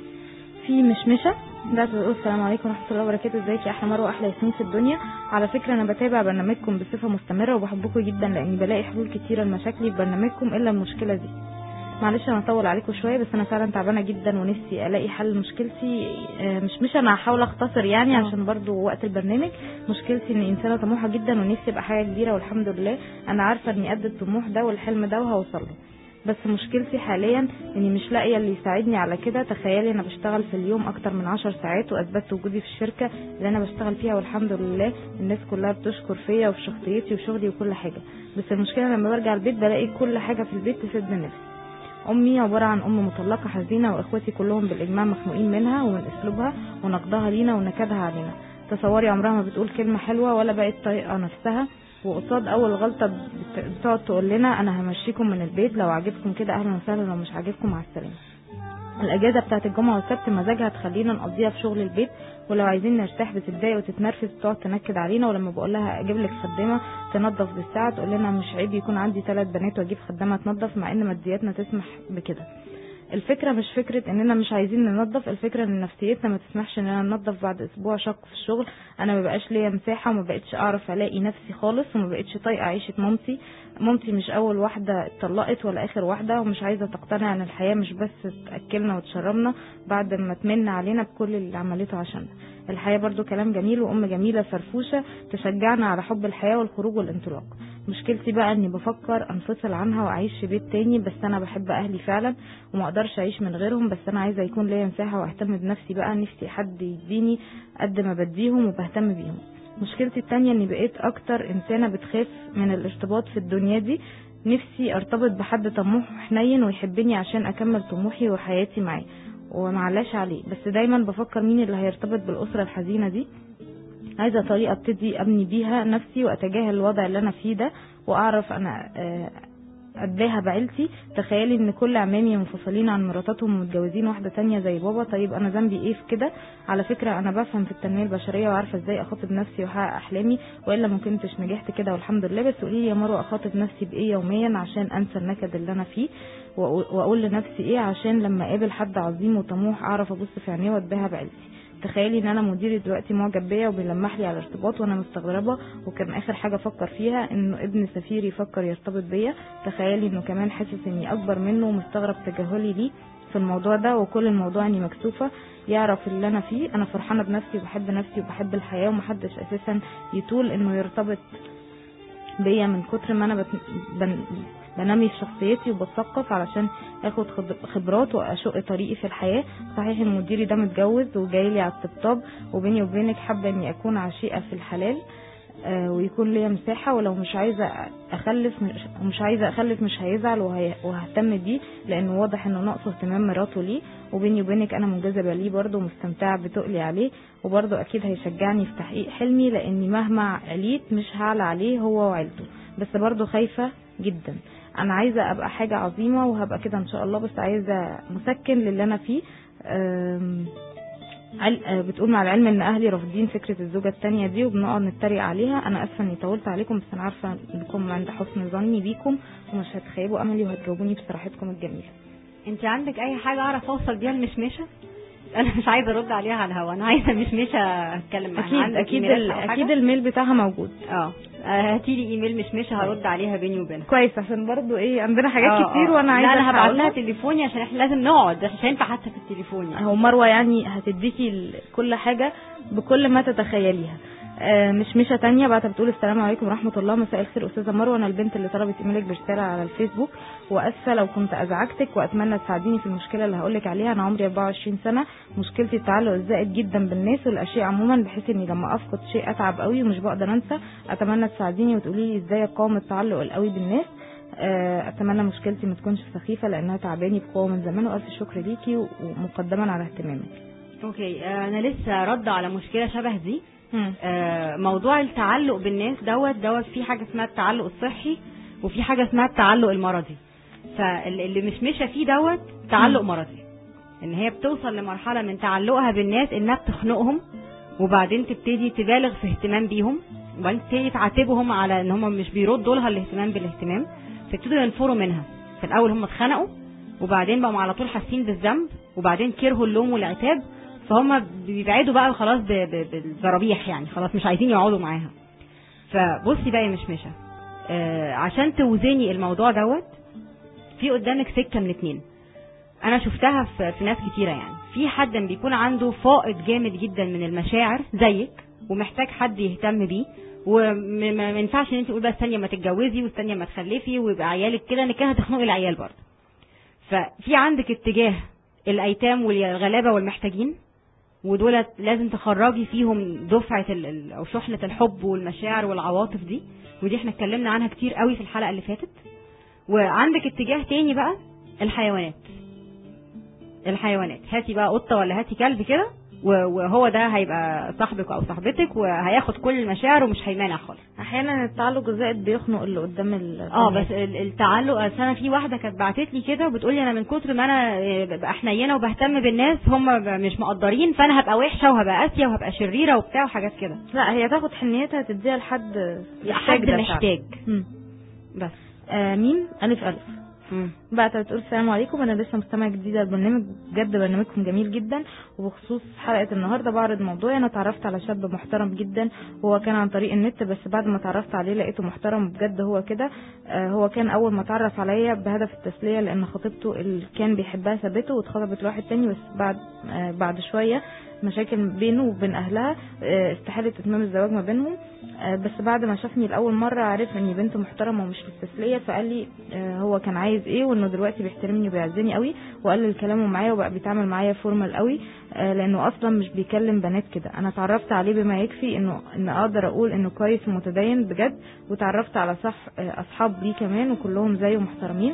في مشمشة ده بتقول السلام عليكم ورحمة الله وبركاته ازيك يا احلى مروة احلى ياسمين في الدنيا على فكرة انا بتابع برنامجكم بصفة مستمرة وبحبكم جدا لاني بلاقي حلول كتيرة لمشاكلي في برنامجكم الا المشكلة دي معلش انا هطول عليكم شويه بس انا فعلا تعبانه جدا ونفسي الاقي حل مشكلتي آه، مش مش انا هحاول اختصر يعني آه. عشان برضو وقت البرنامج مشكلتي اني انسانه طموحه جدا ونفسي ابقى حاجه كبيره والحمد لله انا عارفه اني قد الطموح ده والحلم ده وهوصل له بس مشكلتي حاليا اني مش لاقيه اللي يساعدني على كده تخيلي انا بشتغل في اليوم اكتر من عشر ساعات واثبتت وجودي في الشركه اللي انا بشتغل فيها والحمد لله الناس كلها بتشكر فيا وفي شخصيتي وشغلي وكل حاجه بس المشكله لما برجع البيت بلاقي كل حاجه في البيت تسد نفسي امي عباره عن ام مطلقه حزينه واخواتي كلهم بالاجماع مخنوقين منها ومن اسلوبها ونقدها لينا ونكدها علينا تصوري عمرها ما بتقول كلمه حلوه ولا بقت طايقه نفسها وقصاد اول غلطه بت- بتقعد تقول لنا انا همشيكم من البيت لو عجبكم كده اهلا وسهلا لو مش عاجبكم مع السلامه الاجازه بتاعت الجمعه والسبت مزاجها تخلينا نقضيها في شغل البيت ولو عايزين نرتاح بتتضايق وتتنرفز تقعد تنكد علينا ولما بقول لها اجيب لك خدامه تنظف بالساعه تقول لنا مش عيب يكون عندي ثلاث بنات واجيب خدامه تنظف مع ان مادياتنا تسمح بكده الفكره مش فكره اننا مش عايزين ننظف الفكره ان نفسيتنا ما تسمحش اننا ننظف بعد اسبوع شق في الشغل انا ما بقاش ليا مساحه وما بقتش اعرف الاقي نفسي خالص وما بقتش طايقه عيشه مامتي مامتي مش اول واحده اتطلقت ولا اخر واحده ومش عايزه تقتنع ان الحياه مش بس تاكلنا وتشربنا بعد ما تمن علينا بكل اللي عملته عشاننا الحياه برضو كلام جميل وام جميله فرفوشه تشجعنا على حب الحياه والخروج والانطلاق مشكلتي بقى اني بفكر انفصل عنها واعيش في بيت تاني بس انا بحب اهلي فعلا وما اقدرش اعيش من غيرهم بس انا عايزه يكون ليا مساحه واهتم بنفسي بقى نفسي حد يديني قد ما بديهم وبهتم بيهم مشكلتي التانية اني بقيت اكتر انسانة بتخاف من الارتباط في الدنيا دي نفسي ارتبط بحد طموح وحنين ويحبني عشان اكمل طموحي وحياتي معاه ومعلاش عليه بس دايما بفكر مين اللي هيرتبط بالاسرة الحزينة دي عايزة طريقة ابتدي ابني بيها نفسي واتجاهل الوضع اللي انا فيه ده واعرف انا آه، اتباهى بعيلتي تخيلي ان كل عمامي منفصلين عن مراتاتهم ومتجوزين واحدة تانية زي بابا طيب انا ذنبي ايه في كده على فكرة انا بفهم في التنمية البشرية وعارفة ازاي اخاطب نفسي واحقق احلامي والا ما كنتش نجحت كده والحمد لله بس قولي لي يا مروة اخاطب نفسي بايه يوميا عشان انسى النكد اللي انا فيه وأقول- واقول لنفسي ايه عشان لما اقابل حد عظيم وطموح اعرف ابص في عينيه واتباهى بعيلتي تخيلي ان انا مديري دلوقتي معجب بيا وبيلمح لي على ارتباط وانا مستغربه وكان اخر حاجه افكر فيها انه ابن سفير يفكر يرتبط بيا تخيلي انه كمان حاسس اني اكبر منه ومستغرب تجاهلي ليه في الموضوع ده وكل الموضوع اني مكسوفه يعرف اللي انا فيه انا فرحانه بنفسي وبحب نفسي وبحب الحياه ومحدش اساسا يطول انه يرتبط بيا من كتر ما انا بت... بن... بنمي في شخصيتي وبتثقف علشان اخد خب- خبرات واشق طريقي في الحياه صحيح ان مديري ده متجوز وجاي لي على الطبطاب وبيني وبينك حابه اني اكون عشيقه في الحلال آه، ويكون ليا مساحه ولو مش عايزه اخلف مش, مش عايزه اخلف مش هيزعل وهي... وههتم بيه لانه واضح انه ناقصه اهتمام مراته ليه وبيني وبينك انا منجذبه ليه برضه ومستمتعه بتقلي عليه وبرضه اكيد هيشجعني في تحقيق حلمي لاني مهما عليت مش هعلى عليه هو وعيلته بس برضه خايفه جدا انا عايزه ابقى حاجه عظيمه وهبقى كده ان شاء الله بس عايزه مسكن للي انا فيه أم، عل... آه، بتقول مع العلم ان اهلي رافضين فكره الزوجه التانية دي وبنقعد نتريق عليها انا اسفه اني طولت عليكم بس انا عارفه انكم عند حسن ظني بيكم ومش هتخيبوا املي وهتجاوبوني بصراحتكم الجميله انت عندك اي حاجه اعرف اوصل بيها المشمشه انا مش عايزه ارد عليها على الهوا انا عايزه مشمشه اتكلم معاها اكيد عندك اكيد إيميلات ال... أو حاجة؟ اكيد الميل بتاعها موجود اه آه، هاتي لي ايميل مشمشه هرد عليها بيني وبينها كويس عشان برضو ايه عندنا حاجات آه، كتير آه. وانا عايزه لا انا هبعت لها أحاول. تليفوني عشان احنا لازم نقعد مش هينفع حتى في التليفون يعني هو مروه يعني هتديكي ال- كل حاجه بكل ما تتخيليها آه، مش مشة تانية بعد بتقول السلام عليكم ورحمة الله مساء الخير أستاذة مروة أنا البنت اللي طلبت إيميلك برسالة على الفيسبوك وأسفة لو كنت أزعجتك وأتمنى تساعديني في المشكلة اللي هقولك عليها أنا عمري 24 سنة مشكلتي التعلق الزائد جدا بالناس والأشياء عموما بحيث إني لما أفقد شيء أتعب قوي ومش بقدر أنسى أتمنى تساعديني وتقولي لي إزاي أقاوم التعلق القوي بالناس آه، اتمنى مشكلتي ما تكونش سخيفه لانها تعباني بقوه من زمان والف شكر ليكي ومقدما على اهتمامك اوكي آه، انا لسه رد على مشكله شبه دي مم. آه، موضوع التعلق بالناس دوت دوت في حاجه اسمها التعلق الصحي وفي حاجه اسمها التعلق المرضي فاللي مش ماشيه فيه دوت تعلق مرضي ان هي بتوصل لمرحله من تعلقها بالناس انها بتخنقهم وبعدين تبتدي تبالغ في اهتمام بيهم وبعدين تبتدي تعاتبهم على ان هم مش بيردوا لها الاهتمام بالاهتمام فيبتدوا ينفروا منها في الاول هم اتخنقوا وبعدين بقوا على طول حاسين بالذنب وبعدين كرهوا اللوم والعتاب فهم بيبعدوا بقى خلاص ب- ب- بالزرابيح يعني خلاص مش عايزين يقعدوا معاها فبصي بقى يا مشمشه آه عشان توزني الموضوع دوت في قدامك سكه من اتنين انا شفتها في, في ناس كتيره يعني في حد بيكون عنده فائض جامد جدا من المشاعر زيك ومحتاج حد يهتم بيه وما ما ينفعش ان انت تقول بقى الثانيه ما تتجوزي والثانيه ما تخلفي ويبقى عيالك كده انك كده هتخنقي العيال برضه ففي عندك اتجاه الايتام والغلابه والمحتاجين ودول لازم تخرجي فيهم دفعه ال- ال- او شحنه الحب والمشاعر والعواطف دي ودي احنا اتكلمنا عنها كتير قوي في الحلقه اللي فاتت وعندك اتجاه تاني بقى الحيوانات الحيوانات هاتي بقى قطه ولا هاتي كلب كده و- وهو ده هيبقى صاحبك او صاحبتك وهياخد كل المشاعر ومش هيمانع خالص احيانا التعلق الزائد بيخنق اللي قدام ال اه بس ال- التعلق أصل انا في واحده كانت بعتت لي كده وبتقولي انا من كتر ما انا آه، ببقى حنينه وبهتم بالناس هم ب- مش مقدرين فانا هبقى وحشه وهبقى قاسيه وهبقى شريره وبتاع وحاجات كده لا هي تاخد حنيتها تديها لحد حد ده فعلا. محتاج مم. بس آه ميم الف الف مم. بعد بتقول السلام عليكم انا لسه مستمع جديده للبرنامج بجد برنامجكم جميل جدا وبخصوص حلقه النهارده بعرض موضوعي انا اتعرفت على شاب محترم جدا هو كان عن طريق النت بس بعد ما اتعرفت عليه لقيته محترم بجد هو كده آه هو كان اول ما اتعرف عليا بهدف التسليه لان خطيبته اللي كان بيحبها سابته واتخطبت لواحد تاني بس بعد آه بعد شويه مشاكل بينه وبين اهلها آه، استحالت اتمام الزواج ما بينهم آه، بس بعد ما شافني لاول مره عرف اني بنت محترمه ومش للتسليه فقال لي آه، هو كان عايز ايه وانه دلوقتي بيحترمني وبيعزني قوي وقلل كلامه معايا وبقى بيتعامل معايا فورمال قوي آه، لانه اصلا مش بيكلم بنات كده انا اتعرفت عليه بما يكفي انه ان اقدر اقول انه كويس ومتدين بجد وتعرفت على صح آه، اصحاب ليه كمان وكلهم زيه محترمين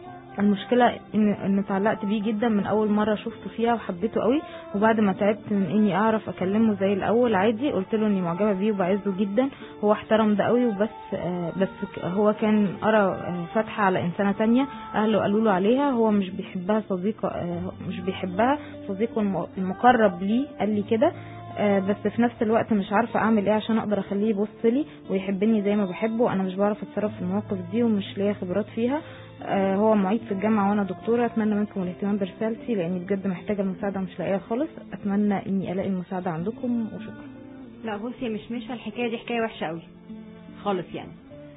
المشكلة ان ان اتعلقت بيه جدا من اول مرة شفته فيها وحبيته قوي وبعد ما تعبت من اني اعرف اكلمه زي الاول عادي قلت له اني معجبة بيه وبعزه جدا هو احترم ده قوي وبس آه بس ك- هو كان قرا آه فتحة على انسانة تانية اهله قالوا له عليها هو مش بيحبها صديقة آه مش بيحبها صديقه الم- المقرب ليه قال لي كده آه، بس في نفس الوقت مش عارفه اعمل ايه عشان اقدر اخليه يبص لي ويحبني زي ما بحبه انا مش بعرف اتصرف في المواقف دي ومش ليا خبرات فيها آه، هو معيد في الجامعه وانا دكتوره اتمنى منكم الاهتمام برسالتي لاني بجد محتاجه المساعده مش لاقيها خالص اتمنى اني الاقي المساعده عندكم وشكرا لا بصي مش مش الحكايه دي حكايه وحشه قوي خالص يعني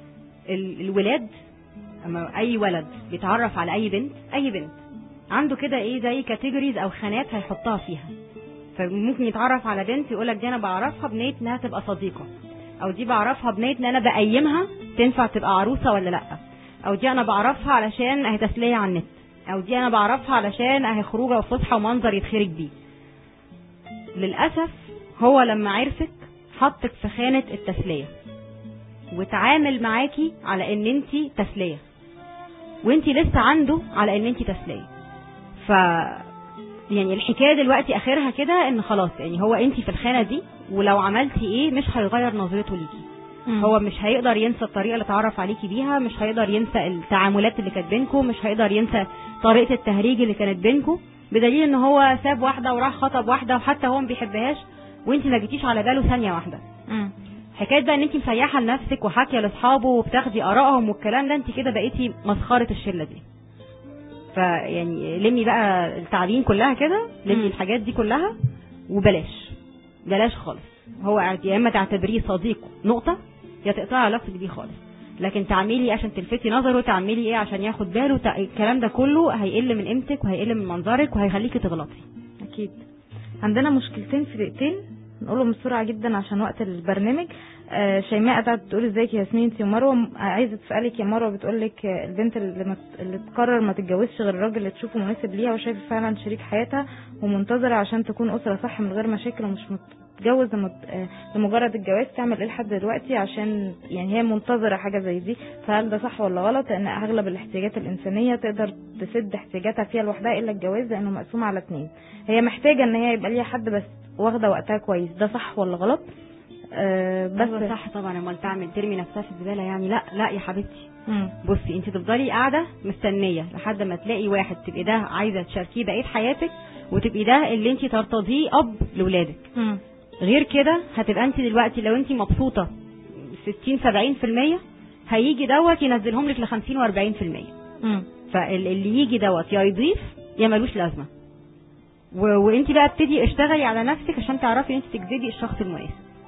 ال- الولاد اما اي ولد بيتعرف على اي بنت اي بنت عنده كده ايه زي كاتيجوريز او خانات هيحطها فيها فممكن يتعرف على بنت يقول لك دي انا بعرفها بنيه انها تبقى صديقه او دي بعرفها بنيه ان انا بقيمها تنفع تبقى عروسه ولا لا او دي انا بعرفها علشان اهي تسليه على النت او دي انا بعرفها علشان اهي خروجه وفسحه ومنظر يتخرج بيه للاسف هو لما عرفك حطك في خانه التسليه وتعامل معاكي على ان انت تسليه وانت لسه عنده على ان انت تسليه ف يعني الحكايه دلوقتي اخرها كده ان خلاص يعني هو انت في الخانه دي ولو عملتي ايه مش هيغير نظرته ليكي هو مش هيقدر ينسى الطريقه اللي اتعرف عليكي بيها مش هيقدر ينسى التعاملات اللي كانت بينكم مش هيقدر ينسى طريقه التهريج اللي كانت بينكم بدليل ان هو ساب واحده وراح خطب واحده وحتى هو ما بيحبهاش وانت ما جيتيش على باله ثانيه واحده مم. حكايه بقى ان انت مسيحه لنفسك وحاكيه لاصحابه وبتاخدي ارائهم والكلام ده انت كده بقيتي مسخره الشله دي فيعني لمي بقى التعليم كلها كده لمي مم. الحاجات دي كلها وبلاش بلاش خالص هو قاعد يا اما تعتبريه صديق نقطه يا تقطعي علاقتك بيه خالص لكن تعملي ايه عشان تلفتي نظره تعملي ايه عشان ياخد باله تع- الكلام ده كله هيقل من قيمتك وهيقل من منظرك وهيخليكي تغلطي اكيد عندنا مشكلتين في دقيقتين نقولهم بسرعه جدا عشان وقت البرنامج آه شيماء قاعده بتقول ازيك يا ياسمين انت ومروه م- عايزه تسالك يا مروه بتقول لك آه، البنت اللي, ما ت- اللي تقرر ما تتجوزش غير الراجل اللي تشوفه مناسب ليها وشايفه فعلا شريك حياتها ومنتظره عشان تكون اسره صح من غير مشاكل ومش متجوز لمت- آه، لمجرد الجواز تعمل ايه لحد دلوقتي عشان يعني هي منتظره حاجه زي دي فهل ده صح ولا غلط لان اغلب الاحتياجات الانسانيه تقدر تسد احتياجاتها فيها لوحدها الا الجواز لانه مقسوم على اتنين هي محتاجه ان هي يبقى ليها حد بس واخده وقتها كويس ده صح ولا غلط آه بس بس صح طبعا امال تعمل ترمي نفسها في الزباله يعني لا لا يا حبيبتي مم. بصي انت تفضلي قاعده مستنيه لحد ما تلاقي واحد تبقي ده عايزه تشاركيه بقيه حياتك وتبقي ده اللي انت ترتضيه اب لاولادك مم. غير كده هتبقى انت دلوقتي لو انت مبسوطه 60 70% هيجي دوت ينزلهم لك ل 50 و40% مم. فاللي يجي دوت يا يضيف يا ملوش لازمه و... وانت بقى ابتدي اشتغلي على نفسك عشان تعرفي انت تجذبي الشخص المناسب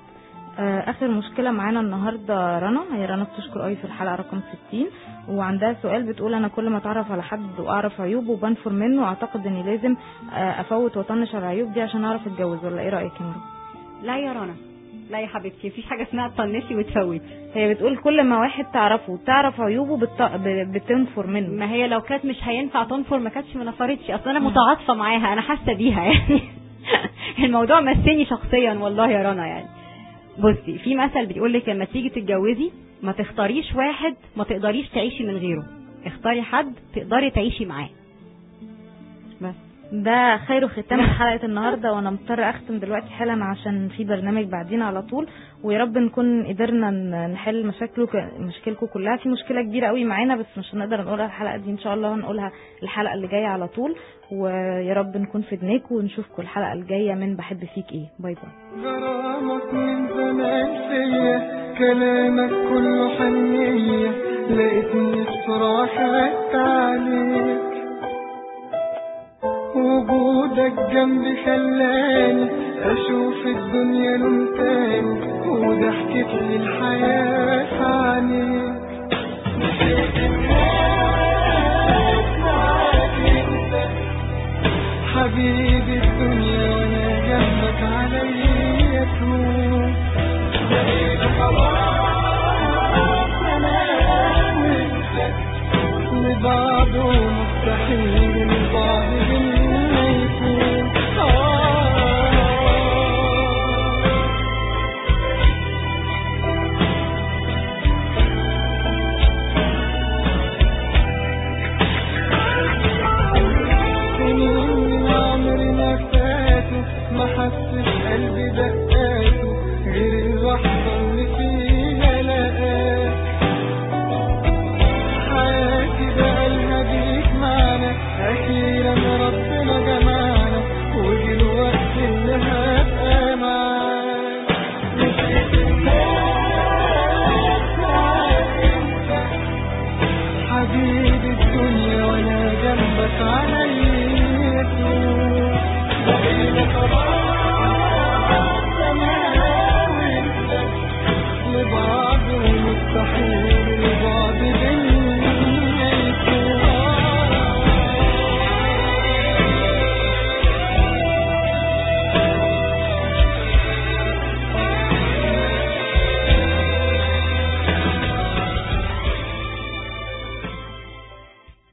آه، اخر مشكله معانا النهارده رنا هي رنا بتشكر قوي في الحلقه رقم 60 وعندها سؤال بتقول انا كل ما اتعرف على حد واعرف عيوبه وبنفر منه اعتقد اني لازم آه، افوت واطنش على العيوب دي عشان اعرف اتجوز ولا ايه رايك يا مروه لا يا رنا لا يا حبيبتي مفيش حاجه اسمها تطنشي وتفوتي هي بتقول كل ما واحد تعرفه تعرف عيوبه بت... ب- بتنفر منه ما هي لو كانت مش هينفع تنفر ما كانتش ما نفرتش اصل انا متعاطفه معاها انا حاسه بيها يعني الموضوع مسني شخصيا والله يا رنا يعني بصي في مثل بيقول لك لما تيجي تتجوزي ما تختاريش واحد ما تقدريش تعيشي من غيره اختاري حد تقدري تعيشي معاه بس ده خير ختام حلقة النهاردة وانا مضطرة اختم دلوقتي حالا عشان في برنامج بعدين على طول ويا رب نكون قدرنا ن- نحل مشاكله مشاكلكم كلها في مشكلة كبيرة قوي معانا بس مش هنقدر نقولها الحلقة دي ان شاء الله هنقولها الحلقة اللي جاية على طول ويا رب نكون في دنياكم ونشوفكم الحلقة الجاية من بحب فيك ايه باي باي غرامك من زمان فيا كلامك كله حنية لقيتني بسرعة خدت عليك وجودك جنبي خلاني اشوف الدنيا لون تاني وضحكت لي الحياة في عينيك نسيت الناس معاك انت حبيبي الدنيا وانا جنبك عليا تهون بقينا خلاص انا وانت لبعض ومستحيل البعض بينا يكون آه سنين من عمري ما فاتوا ما حسش قلبي دقاته غير اللحظة اللي فيها لقاك حياتي بقى لها بيك معنا أخيرا ربنا جمعنا وجه الوقت اللي هبقى معاك نسيت الناس معاك انت حبيبي الدنيا وانا جنبك عليا طول